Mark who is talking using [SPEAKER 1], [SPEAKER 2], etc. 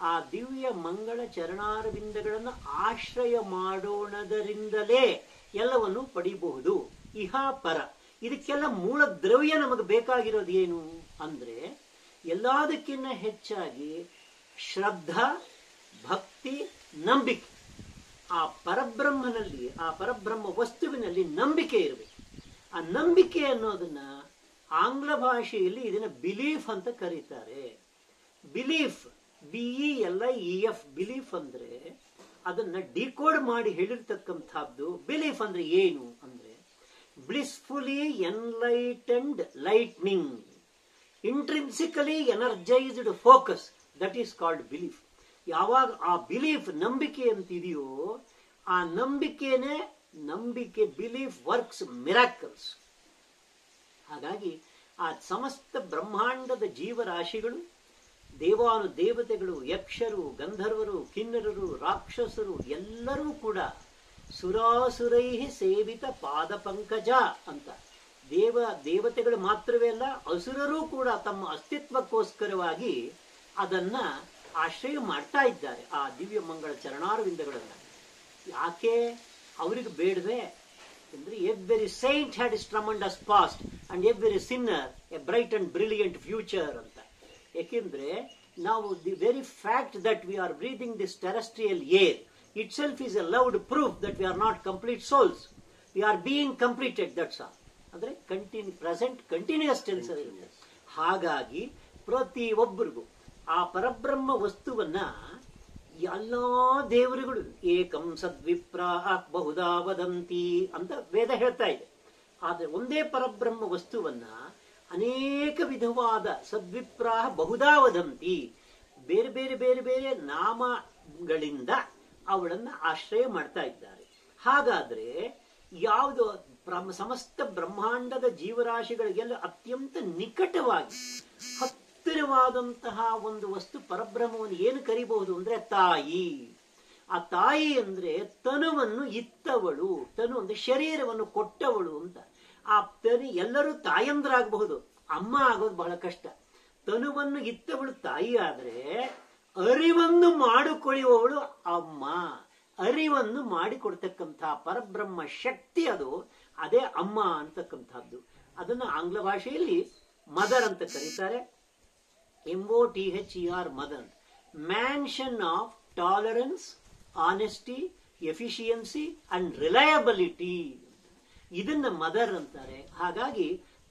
[SPEAKER 1] ಆ ದಿವ್ಯ ಮಂಗಳ ಚರಣಾರವಿಂದಗಳನ್ನು ಆಶ್ರಯ ಮಾಡೋಣದರಿಂದಲೇ ಎಲ್ಲವನ್ನು ಪಡಿಬಹುದು ಇಹ ಪರ ಇದಕ್ಕೆಲ್ಲ ಮೂಲ ದ್ರವ್ಯ ನಮಗೆ ಬೇಕಾಗಿರೋದು ಏನು ಅಂದ್ರೆ ಎಲ್ಲದಕ್ಕಿಂತ ಹೆಚ್ಚಾಗಿ ಶ್ರದ್ಧಾ ಭಕ್ತಿ ನಂಬಿಕೆ ಆ ಪರಬ್ರಹ್ಮನಲ್ಲಿ ಆ ಪರಬ್ರಹ್ಮ ವಸ್ತುವಿನಲ್ಲಿ ನಂಬಿಕೆ ಇರಬೇಕು ಆ ನಂಬಿಕೆ ಅನ್ನೋದನ್ನ ಆಂಗ್ಲ ಭಾಷೆಯಲ್ಲಿ ಇದನ್ನ ಬಿಲೀಫ್ ಅಂತ ಕರೀತಾರೆ belief B E L I E F belief ಅಂದ್ರೆ ಅದನ್ನ ಡಿಕೋಡ್ ಮಾಡಿ ಹೇಳಿರ್ತಕ್ಕಂಥದ್ದು ಬಿಲೀಫ್ ಅಂದ್ರೆ ಏನು ಅಂದ್ರೆ blissfully enlightened lightning intrinsically energised focus that is called belief ಯಾವಾಗ ಆ ಬಿಲೀಫ್ ನಂಬಿಕೆ ಅಂತಿದೆಯೋ ಆ ನಂಬಿಕೆನೆ ನಂಬಿಕೆ ಬಿಲೀಫ್ ವರ್ಕ್ಸ್ ಮಿರಾಕಲ್ಸ್ ಹಾಗಾಗಿ ಆ ಸಮಸ್ತ ಬ್ರಹ್ಮಾಂಡದ ಜೀವರಾಶಿಗಳು ದೇವಾನು ದೇವತೆಗಳು ಯಕ್ಷರು ಗಂಧರ್ವರು ಕಿನ್ನರರು ರಾಕ್ಷಸರು ಎಲ್ಲರೂ ಕೂಡ ಸುರಾಸುರೈ ಸೇವಿತ ಪಾದ ಪಂಕಜ ಅಂತ ದೇವ ದೇವತೆಗಳು ಮಾತ್ರವೇ ಅಲ್ಲ ಅಸುರರೂ ಕೂಡ ತಮ್ಮ ಅಸ್ತಿತ್ವಕ್ಕೋಸ್ಕರವಾಗಿ ಅದನ್ನ ಆಶ್ರಯ ಮಾಡ್ತಾ ಇದ್ದಾರೆ ಆ ದಿವ್ಯ ಮಂಗಳ ಚರಣಾರವಿಂದಗಳನ್ನ ಯಾಕೆ ಅವರಿಗೆ ಬೇಡವೆ ಅಂದ್ರೆ every saint had his tremendous past and every sinner a bright and brilliant future ಅಂತ ಯಾಕೆಂದ್ರೆ ನಾವು the very fact that we are breathing this terrestrial air itself is a loud proof that we are not complete souls we are being completed that's all ಅಂದ್ರೆ continue present continuous tense ಇರುತ್ತೆ ಹಾಗಾಗಿ ಪ್ರತಿ ಒಬ್ಬರಿಗೂ ಆ ಪರಬ್ರಹ್ಮ ವಸ್ತುವನ್ನ ಎಲ್ಲಾ ದೇವರುಗಳು ಏಕಂ ಸದ್ವಿಪ್ರ ಬಹುದಾ ವದಂತಿ ಅಂತ ವೇದ ಹೇಳ್ತಾ ಇದೆ ಆದ್ರೆ ಒಂದೇ ಪರಬ್ರಹ್ಮ ವಸ್ತುವನ್ನ ಅನೇಕ ವಿಧವಾದ ಸದ್ವಿಪ್ರಾಹ ಬಹುದಾ ವದಂತಿ ಬೇರೆ ಬೇರೆ ಬೇರೆ ಬೇರೆ ನಾಮಗಳಿಂದ ಅವಳನ್ನ ಆಶ್ರಯ ಮಾಡ್ತಾ ಇದ್ದಾರೆ ಹಾಗಾದ್ರೆ ಯಾವುದು ಬ್ರಹ್ಮ- ಸಮಸ್ತ ಬ್ರಹ್ಮಾಂಡದ ಜೀವರಾಶಿಗಳಿಗೆಲ್ಲ ಅತ್ಯಂತ ನಿಕಟವಾಗಿ ಹತ್ತಿರವಾದಂತಹ ಒಂದು ವಸ್ತು ಪರಬ್ರಹ್ಮವನ್ನು ಏನು ಕರಿಬಹುದು ಅಂದ್ರೆ ತಾಯಿ ಆ ತಾಯಿ ಅಂದ್ರೆ ತನುವನ್ನು ಇತ್ತವಳು ತನು ಅಂದ್ರೆ ಶರೀರವನ್ನು ಕೊಟ್ಟವಳು ಅಂತ ಆ ತನಿ ಎಲ್ಲರೂ ತಾಯಂದ್ರಾಗಬಹುದು ಅಮ್ಮ ಆಗೋದು ಬಹಳ ಕಷ್ಟ ತನುವನ್ನು ಇತ್ತವಳು ತಾಯಿ ಆದ್ರೆ ಅರಿವನ್ನು ಮಾಡಿಕೊಳ್ಳುವವಳು ಅಮ್ಮ ಅರಿವನ್ನು ಮಾಡಿಕೊಡ್ತಕ್ಕಂತಹ ಪರಬ್ರಹ್ಮ ಶಕ್ತಿ ಅದು ಅದೇ ಅಮ್ಮ ಅಂತಕ್ಕಂಥದ್ದು ಅದನ್ನ ಆಂಗ್ಲ ಭಾಷೆಯಲ್ಲಿ ಮದರ್ ಅಂತ ಕರೀತಾರೆ M O T H E R mother mansion of tolerance honesty efficiency and reliability ಇದನ್ನ ಮದರ್ ಅಂತಾರೆ ಹಾಗಾಗಿ